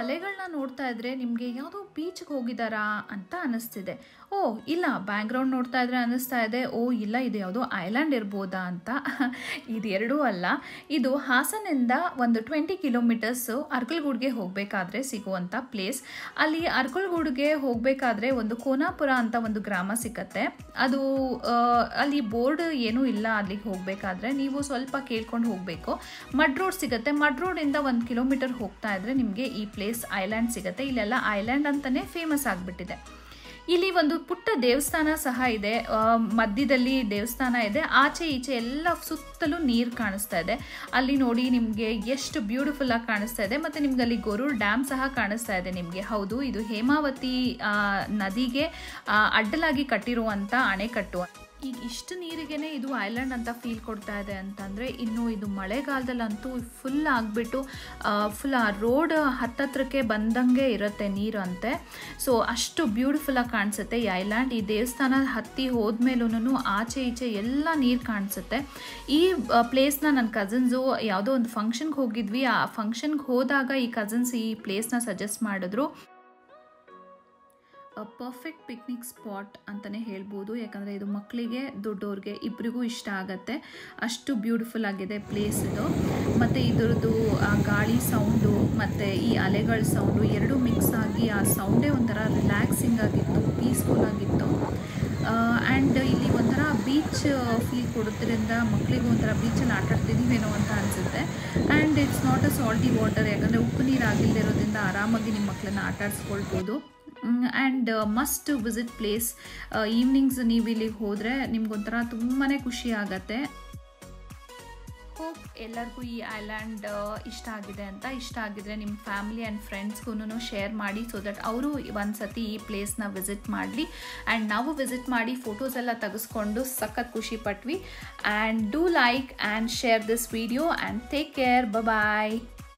ಅಲೆಗಳನ್ನ ನೋಡ್ತಾ ಇದ್ರೆ ನಿಮಗೆ ಯಾವುದೋ ಬೀಚ್ಗೆ ಹೋಗಿದ್ದಾರಾ ಅಂತ ಅನ್ನಿಸ್ತಿದೆ ಓ ಇಲ್ಲ ಬ್ಯಾಕ್ಗ್ರೌಂಡ್ ನೋಡ್ತಾ ಇದ್ರೆ ಅನ್ನಿಸ್ತಾ ಇದೆ ಓ ಇಲ್ಲ ಇದು ಯಾವುದೋ ಐಲ್ಯಾಂಡ್ ಇರ್ಬೋದಾ ಅಂತ ಇದೆರಡೂ ಅಲ್ಲ ಇದು ಹಾಸನಿಂದ ಒಂದು ಟ್ವೆಂಟಿ ಕಿಲೋಮೀಟರ್ಸು ಅರ್ಕಲ್ಗೂಡ್ಗೆ ಹೋಗಬೇಕಾದ್ರೆ ಸಿಗುವಂಥ ಪ್ಲೇಸ್ ಅಲ್ಲಿ ಅರ್ಕಲ್ಗೂಡ್ಗೆ ಹೋಗಬೇಕಾದ್ರೆ ಒಂದು ಕೋನಾಪುರ ಅಂತ ಒಂದು ಗ್ರಾಮ ಸಿಕ್ಕತ್ತೆ ಅದು ಆ, ಅಲ್ಲಿ ಬೋರ್ಡ್ ಏನೂ ಇಲ್ಲ ಅಲ್ಲಿಗೆ ಹೋಗಬೇಕಾದ್ರೆ ನೀವು ಸ್ವಲ್ಪ ಕೇಳ್ಕೊಂಡು ಹೋಗಬೇಕು ಮಡ್ ರೋಡ್ ಸಿಗುತ್ತೆ ಮಡ್ ರೋಡಿಂದ ಒಂದು ಕಿಲೋಮೀಟರ್ ಹೋಗ್ತಾ ಇದ್ರೆ ನಿಮಗೆ ಈ ಪ್ಲೇಸ್ ಐಲ್ಯಾಂಡ್ ಸಿಗುತ್ತೆ ಇಲ್ಲೆಲ್ಲ ಐಲ್ಯಾಂಡ್ ಅಂತಲೇ ಫೇಮಸ್ ಆಗಿಬಿಟ್ಟಿದೆ ಇಲ್ಲಿ ಒಂದು ಪುಟ್ಟ ದೇವಸ್ಥಾನ ಸಹ ಇದೆ ಆ, ಮಧ್ಯದಲ್ಲಿ ದೇವಸ್ಥಾನ ಇದೆ ಆಚೆ ಈಚೆ ಎಲ್ಲ ಸುತ್ತಲೂ ನೀರು ಕಾಣಿಸ್ತಾ ಇದೆ ಅಲ್ಲಿ ನೋಡಿ ನಿಮಗೆ ಎಷ್ಟು ಬ್ಯೂಟಿಫುಲ್ ಆಗಿ ಕಾಣಿಸ್ತಾ ಇದೆ ಮತ್ತು ನಿಮ್ಗೆ ಅಲ್ಲಿ ಗೊರೂರ್ ಡ್ಯಾಮ್ ಸಹ ಕಾಣಿಸ್ತಾ ಇದೆ ನಿಮಗೆ ಹೌದು ಇದು ಹೇಮಾವತಿ ಆ, ನದಿಗೆ ಆ, ಅಡ್ಡಲಾಗಿ ಕಟ್ಟಿರುವಂಥ ಅಣೆಕಟ್ಟು ಈಗ ಇಷ್ಟು ನೀರಿಗೆನೆ ಇದು ಐಲ್ಯಾಂಡ್ ಅಂತ ಫೀಲ್ ಕೊಡ್ತಾ ಇದೆ ಅಂತಂದರೆ ಇನ್ನು ಇದು ಮಳೆಗಾಲದಲ್ಲಂತೂ ಫುಲ್ ಆಗಿಬಿಟ್ಟು ಫುಲ್ ಆ ರೋಡ್ ಹತ್ತತ್ರಕ್ಕೆ ಬಂದಂಗೆ ಇರುತ್ತೆ ನೀರು ಅಂತೆ ಸೊ ಅಷ್ಟು ಬ್ಯೂಟಿಫುಲ್ಲಾಗಿ ಕಾಣಿಸುತ್ತೆ ಈ ಐಲ್ಯಾಂಡ್ ಈ ದೇವಸ್ಥಾನ ಹತ್ತಿ ಹೋದ್ಮೇಲೂ ಆಚೆ ಈಚೆ ಎಲ್ಲ ನೀರು ಕಾಣಿಸುತ್ತೆ ಈ ಪ್ಲೇಸ್ನ ನನ್ನ ಕಸಿನ್ಸು ಯಾವುದೋ ಒಂದು ಫಂಕ್ಷನ್ಗೆ ಹೋಗಿದ್ವಿ ಆ ಫಂಕ್ಷನ್ಗೆ ಹೋದಾಗ ಈ ಕಸಿನ್ಸ್ ಈ ಪ್ಲೇಸ್ನ ಸಜೆಸ್ಟ್ ಮಾಡಿದ್ರು ಪರ್ಫೆಕ್ಟ್ ಪಿಕ್ನಿಕ್ ಸ್ಪಾಟ್ ಅಂತಲೇ ಹೇಳ್ಬೋದು ಯಾಕಂದರೆ ಇದು ಮಕ್ಕಳಿಗೆ ದೊಡ್ಡವ್ರಿಗೆ ಇಬ್ಬರಿಗೂ ಇಷ್ಟ ಆಗುತ್ತೆ ಅಷ್ಟು ಬ್ಯೂಟಿಫುಲ್ ಆಗಿದೆ ಪ್ಲೇಸ್ ಇದು ಮತ್ತು ಇದರದ್ದು ಆ ಗಾಳಿ ಸೌಂಡು ಮತ್ತು ಈ ಅಲೆಗಳ ಸೌಂಡು ಎರಡೂ ಮಿಕ್ಸ್ ಆಗಿ ಆ ಸೌಂಡೇ ಒಂಥರ ರಿಲ್ಯಾಕ್ಸಿಂಗ್ ಆಗಿತ್ತು ಪೀಸ್ಫುಲ್ ಆಗಿತ್ತು ಆ್ಯಂಡ್ ಇಲ್ಲಿ ಒಂಥರ ಬೀಚ್ ಫೀಲ್ ಕೊಡೋದ್ರಿಂದ ಮಕ್ಕಳಿಗೂ ಒಂಥರ ಬೀಚಲ್ಲಿ ಆಟ ಆಡ್ತಿದ್ದೀವೇನೋ ಅಂತ ಅನಿಸುತ್ತೆ and it's not a salty water ಯಾಕಂದರೆ ಉಪ್ಪು ನೀರು ಆಗಿಲ್ಲದೆ ಇರೋದ್ರಿಂದ ಆರಾಮಾಗಿ ನಿಮ್ಮ ಮಕ್ಕಳನ್ನ ಆಟ ಆಡಿಸ್ಕೊಳ್ಬೋದು and must visit place evenings ನೀವು ಇಲ್ಲಿಗೆ ಹೋದರೆ ನಿಮ್ಗೊಂಥರ ತುಂಬಾ ಖುಷಿ ಆಗತ್ತೆ ಹೋಪ್ ಎಲ್ಲರಿಗೂ ಈ ಐಲ್ಯಾಂಡ್ ಇಷ್ಟ ಆಗಿದೆ ಅಂತ ಇಷ್ಟ ಆಗಿದ್ರೆ ನಿಮ್ಮ ಫ್ಯಾಮಿಲಿ ಆ್ಯಂಡ್ ಫ್ರೆಂಡ್ಸ್ಗೂ ಶೇರ್ ಮಾಡಿ ಸೊ ದಟ್ ಅವರು ಒಂದು ಸತಿ ಈ ಪ್ಲೇಸ್ನ ವಿಸಿಟ್ ಮಾಡಲಿ ಆ್ಯಂಡ್ ನಾವು ವಿಸಿಟ್ ಮಾಡಿ ಫೋಟೋಸ್ ಎಲ್ಲ ತೆಗೆಸ್ಕೊಂಡು ಸಖತ್ ಖುಷಿ ಪಟ್ವಿ and do like and share this video and take care bye